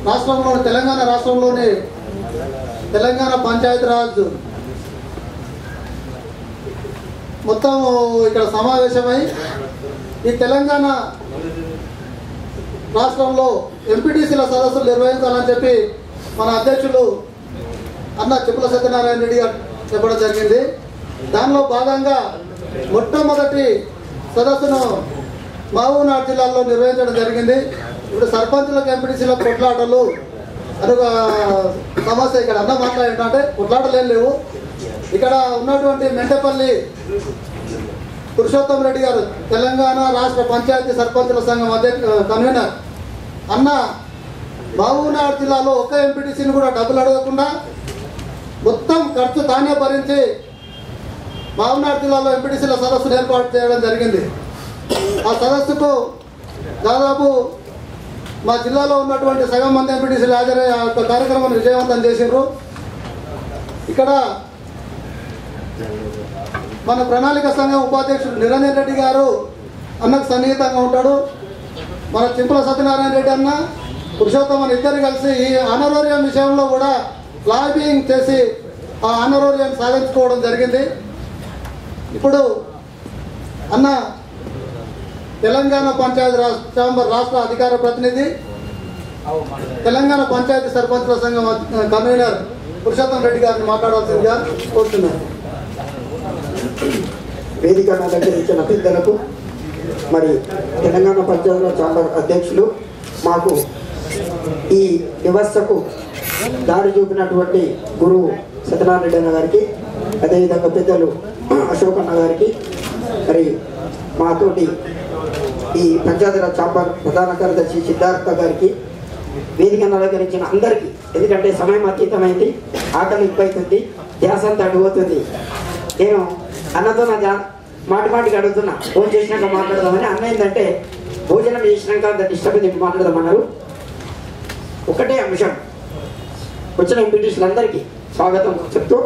రాష్ట్రంలో తెలంగాణ రాష్ట్రంలోని తెలంగాణ పంచాయతీరాజ్ మొత్తం ఇక్కడ సమావేశమై ఈ తెలంగాణ రాష్ట్రంలో ఎంపీటీసీల సదస్సులు నిర్వహించాలని చెప్పి మన అధ్యక్షులు అన్న చెప్పుల సత్యనారాయణ రెడ్డి గారు చెప్పడం జరిగింది దానిలో భాగంగా మొట్టమొదటి సదస్సును మహబూబ్నగర్ జిల్లాలో నిర్వహించడం జరిగింది ఇప్పుడు సర్పంచులకు ఎంపీటీసీల కొట్లాటలు అని ఒక సమస్య ఇక్కడ అన్న మాట్లాడేటంటే కొట్లాటలు ఏం లేవు ఇక్కడ ఉన్నటువంటి మెంటపల్లి పురుషోత్తం రెడ్డి గారు తెలంగాణ రాష్ట్ర పంచాయతీ సర్పంచుల సంఘం అధ్యక్ష కన్వీనర్ అన్న మహబూబ్నగర్ జిల్లాలో ఒక్క ఎంపీటీసీని కూడా డబ్బులు అడగకుండా మొత్తం ఖర్చు తానే భరించి మహబూబ్నగర్ జిల్లాలో ఎంపీటీసీల సదస్సును ఏర్పాటు చేయడం జరిగింది ఆ సదస్సుకు దాదాపు మా జిల్లాలో ఉన్నటువంటి సగం మంది ఎంపీటీసీలు హాజరై ఆ యొక్క కార్యక్రమాన్ని విజయవంతం చేసిండ్రు ఇక్కడ మన ప్రణాళిక సంఘం ఉపాధ్యక్షుడు నిరంజన్ రెడ్డి గారు అన్నకు సన్నిహితంగా ఉంటాడు మన చింపుల సత్యనారాయణ రెడ్డి అన్న పురుషోత్తమన్ ఇద్దరు కలిసి ఈ ఆనరోరియం విషయంలో కూడా లాబింగ్ చేసి ఆ ఆనరోరియం సాధించుకోవడం జరిగింది ఇప్పుడు అన్న తెలంగాణ పంచాయతీ రాష్ట్ర ఛాంబర్ రాష్ట్ర అధికార ప్రతినిధి తెలంగాణ పంచాయతీ సర్పంచుల సంఘం అధి- కన్వీనర్ పురుషోత్తం రెడ్డి గారిని మాట్లాడాల్సిందిగా కోరుతున్నాను వేదిక అలంకరించిన పెద్దలకు మరి తెలంగాణ పంచాయతీల ఛాంబర్ అధ్యక్షులు మాకు ఈ వ్యవస్థకు దారి చూపినటువంటి గురువు సత్యనారాయణ రెడ్డి అన్న గారికి అదేవిధంగా పెద్దలు అశోక్ అన్న గారికి మరి మాతోటి ఈ పంచాయతీరాజ్ ఛాంబర్ ప్రధాన కార్యదర్శి సిద్ధార్థ గారికి వేదికను అలంకరించిన అందరికీ ఎందుకంటే సమయం అతీతమైంది ఆకలి ఎక్కువైతుంది ధ్యాస అంతా అడిగిపోతుంది నేను అన్నతో నా ధ్యా మాటి మాటికి అడుగుతున్నా ఫోన్ చేసినాక మాట్లాడదామని అన్న ఏంటంటే భోజనం చేసినాక అంత డిస్టర్బ్ చెప్పి మాట్లాడదామన్నారు ఒకటే అంశం వచ్చిన ఎంపీటీసీలందరికీ స్వాగతం చెప్తూ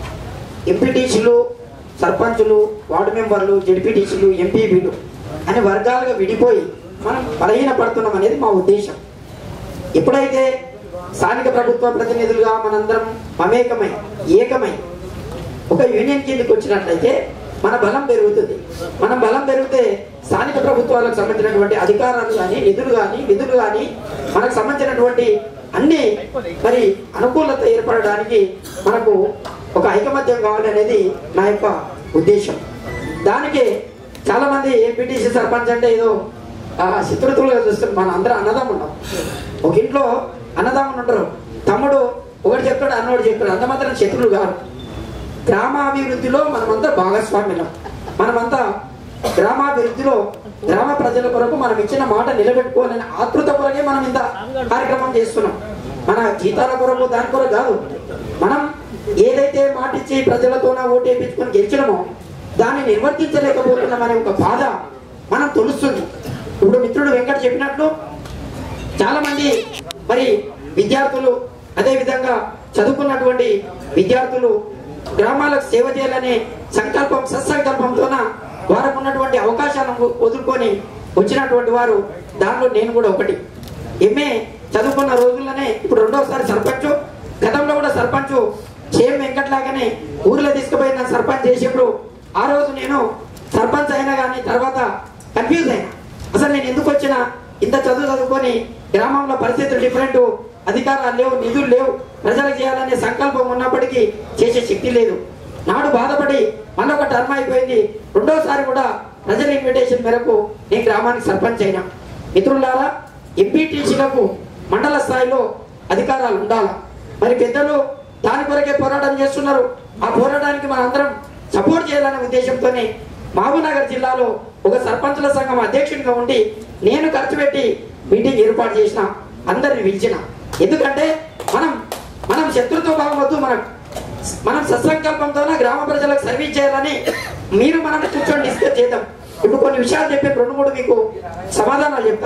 ఎంపీటీసీలు సర్పంచులు వార్డు మెంబర్లు జడ్పీటీసీలు ఎంపీబీలు అనే వర్గాలుగా విడిపోయి మనం బలహీన పడుతున్నాం అనేది మా ఉద్దేశం ఎప్పుడైతే స్థానిక ప్రభుత్వ ప్రతినిధులుగా మనందరం మమేకమై ఏకమై ఒక యూనియన్ కిందకి వచ్చినట్లయితే మన బలం పెరుగుతుంది మన బలం పెరిగితే స్థానిక ప్రభుత్వాలకు సంబంధించినటువంటి అధికారాలు కానీ నిధులు కానీ విధులు కానీ మనకు సంబంధించినటువంటి అన్ని మరి అనుకూలత ఏర్పడడానికి మనకు ఒక ఐకమత్యం కావాలి అనేది నా యొక్క ఉద్దేశం దానికి చాలా మంది ఎంపీటీసీ సర్పంచ్ అంటే ఏదో ఆ, శత్రుతులుగా చూస్తారు మన అందరం అన్నదమ్ముండం ఒక ఇంట్లో అన్నదమ్ములు ఉంటారు తమ్ముడు ఒకటి చెప్తాడు అన్నోడు చెప్తాడు అంత మాత్రం శత్రులు కాదు గ్రామాభివృద్ధిలో మనమంతా భాగస్వామ్యం మనమంతా గ్రామాభివృద్ధిలో గ్రామ ప్రజల కొరకు మనం ఇచ్చిన మాట నిలబెట్టుకోవాలని ఆతృత కొరకే మనం ఇంత కార్యక్రమం చేస్తున్నాం మన జీతాల కొరకు దాని కొరకు కాదు మనం ఏదైతే మాట ఇచ్చి ప్రజలతోన ఓటు వేయించుకొని గెలిచినమో దాన్ని నిర్వర్తించలేకపోతున్నామనే ఒక బాధ మనం తెలుస్తుంది ఇప్పుడు మిత్రుడు వెంకట చెప్పినట్లు చాలా మంది మరి విద్యార్థులు అదే విధంగా చదువుకున్నటువంటి విద్యార్థులు గ్రామాలకు సేవ చేయాలనే సంకల్పం సత్సంకల్పంతోన వారికి ఉన్నటువంటి అవకాశాలను వదులుకొని వచ్చినటువంటి వారు దానిలో నేను కూడా ఒకటి ఎంఏ చదువుకున్న రోజుల్లోనే ఇప్పుడు రెండోసారి సర్పంచ్ గతంలో కూడా సర్పంచ్ సేమ్ వెంకట్లాగానే ఊర్లో తీసుకుపోయిన సర్పంచ్ చేసినప్పుడు ఆ రోజు నేను సర్పంచ్ అయినా కానీ తర్వాత కన్ఫ్యూజ్ అయినా అసలు నేను ఎందుకు వచ్చినా ఇంత చదువు చదువుకొని గ్రామంలో పరిస్థితులు డిఫరెంట్ అధికారాలు లేవు నిధులు లేవు ప్రజలకు చేయాలనే సంకల్పం ఉన్నప్పటికీ చేసే శక్తి లేదు నాడు బాధపడి మళ్ళీ ఒక టర్మ్ అయిపోయింది రెండోసారి కూడా ప్రజల ఇన్విటేషన్ మేరకు నేను గ్రామానికి సర్పంచ్ అయినా మిత్రులారా ఎంపీటీసీలకు మండల స్థాయిలో అధికారాలు ఉండాలా మరి పెద్దలు దాని కొరకే పోరాటం చేస్తున్నారు ఆ పోరాటానికి మనందరం సపోర్ట్ చేయాలనే ఉద్దేశంతోనే మహబూబ్నగర్ జిల్లాలో ఒక సర్పంచుల సంఘం అధ్యక్షుడిగా ఉండి నేను ఖర్చు పెట్టి మీటింగ్ ఏర్పాటు చేసిన అందరిని పిలిచిన ఎందుకంటే మనం మనం శత్రుత్వ భావం వద్దు మనం మనం సత్సంకల్పంతోనే గ్రామ ప్రజలకు సర్వీస్ చేయాలని మీరు మనం కూర్చొని డిస్కస్ చేద్దాం ఇప్పుడు కొన్ని విషయాలు చెప్పి రెండు మూడు మీకు సమాధానాలు చెప్తా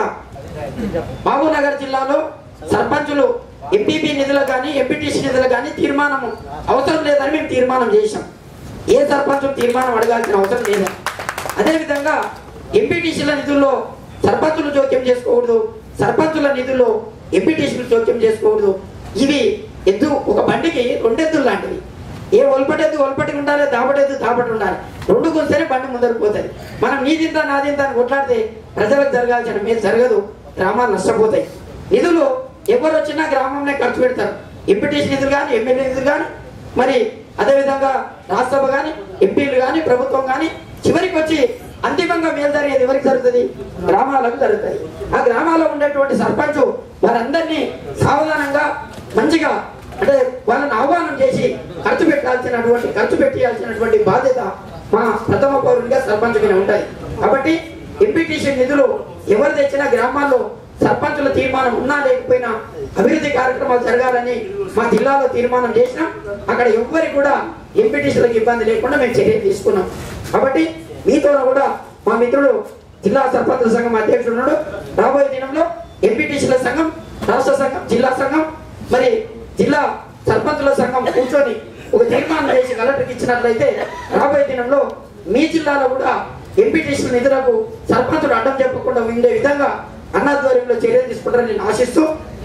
మహబూబ్నగర్ జిల్లాలో సర్పంచులు ఎంపీపీ నిధులు కానీ ఎంపీటీసీ నిధులు కానీ తీర్మానం అవసరం లేదని మేము తీర్మానం చేశాం ఏ సర్పంచ్ తీర్మానం అడగాల్సిన అవసరం లేదు అదేవిధంగా ఎంపీటీసీల నిధుల్లో సర్పంచులు జోక్యం చేసుకోకూడదు సర్పంచుల నిధుల్లో ఎంపీటీసీలు జోక్యం చేసుకోకూడదు ఇవి ఎద్దు ఒక బండికి రెండెద్దులు లాంటివి ఏ ఒల్పటెద్దు ఒల్పటి ఉండాలి దాపటెద్దు దాపటి ఉండాలి రెండు కూర్చొని బండి ముందరకు పోతుంది మనం నీదింత నాదింత అని కొట్లాడితే ప్రజలకు జరగాల్సిన మేలు జరగదు గ్రామాలు నష్టపోతాయి నిధులు ఎవరు వచ్చినా గ్రామంలో ఖర్చు పెడతారు ఎంపీటీసీ నిధులు కానీ ఎమ్మెల్యే నిధులు కానీ మరి అదేవిధంగా రాజ్యసభ కానీ ఎంపీలు కానీ ప్రభుత్వం కానీ చివరికి వచ్చి అంతిమంగా మేలు జరిగేది ఎవరికి జరుగుతుంది గ్రామాలకు జరుగుతుంది ఆ గ్రామాల్లో ఉండేటువంటి సర్పంచ్ వారందరినీ సావధానంగా మంచిగా అంటే వాళ్ళని ఆహ్వానం చేసి ఖర్చు పెట్టాల్సినటువంటి ఖర్చు పెట్టాల్సినటువంటి బాధ్యత మా ప్రథమ పౌరునిగా సర్పంచ్ మీద ఉంటాయి కాబట్టి ఎంపీటీసీ నిధులు ఎవరు తెచ్చినా గ్రామాల్లో సర్పంచుల తీర్మానం ఉన్నా లేకపోయినా అభివృద్ధి కార్యక్రమాలు జరగాలని మా జిల్లాలో తీర్మానం చేసినాం అక్కడ ఎవ్వరికి కూడా ఎంపీటీసీలకు ఇబ్బంది లేకుండా మేము చర్య తీసుకున్నాం కాబట్టి మీతో కూడా మా మిత్రుడు జిల్లా సర్పంచుల సంఘం అధ్యక్షుడు ఉన్నాడు రాబోయే దినంలో ఎంపీటీసీల సంఘం రాష్ట్ర సంఘం జిల్లా సంఘం మరి జిల్లా సర్పంచుల సంఘం కూర్చొని ఒక తీర్మానం చేసి కలెక్టర్కి ఇచ్చినట్లయితే రాబోయే దినంలో మీ జిల్లాలో కూడా ఎంపీటీసీ నిధులకు సర్పంచులు అడ్డం చెప్పకుండా ఉండే విధంగా అన్నాధ్వర్యంలో చర్యలు తీసుకుంటారని నేను ఆశిస్తూ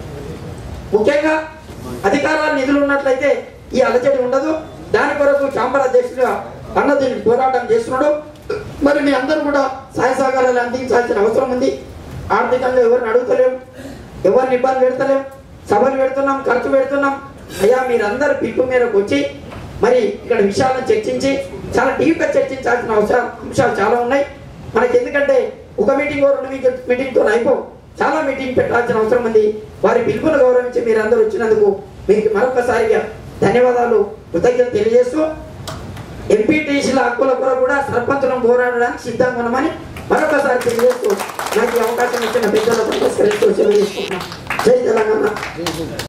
ముఖ్యంగా అధికారాల నిధులు ఉన్నట్లయితే ఈ అలజడి ఉండదు దాని కొరకు చాంబర్ అధ్యక్షుడిగా అన్న దీనికి పోరాటం చేస్తున్నాడు మరి మీ అందరూ కూడా సహాయ సహకారాలు అందించాల్సిన అవసరం ఉంది ఆర్థికంగా ఎవరిని అడుగుతలేం ఎవరిని ఇబ్బంది పెడతలేం సభలు పెడుతున్నాం ఖర్చు పెడుతున్నాం అయ్యా మీరందరూ పిలుపు మేరకు వచ్చి మరి ఇక్కడ విషయాలను చర్చించి చాలా డీప్గా చర్చించాల్సిన అవసరం అంశాలు చాలా ఉన్నాయి మనకి ఎందుకంటే ఒక మీటింగ్ రెండు మీటింగ్ మీటింగ్తో అయిపో చాలా మీటింగ్ పెట్టాల్సిన అవసరం ఉంది వారి పిలుపును గౌరవించి మీరందరూ వచ్చినందుకు మీకు మరొకసారిగా ధన్యవాదాలు కృతజ్ఞత తెలియజేస్తూ ఎంపీటీసీల హక్కుల కొరకు కూడా సర్పంచులను పోరాడడానికి సిద్ధంగా ఉన్నామని మరొకసారి తెలియజేస్తూ నాకు ఈ అవకాశం ఇచ్చిన పెద్దలకు నమస్కరిస్తూ సెలవు తీసుకుంటున్నాను జై తెలంగాణ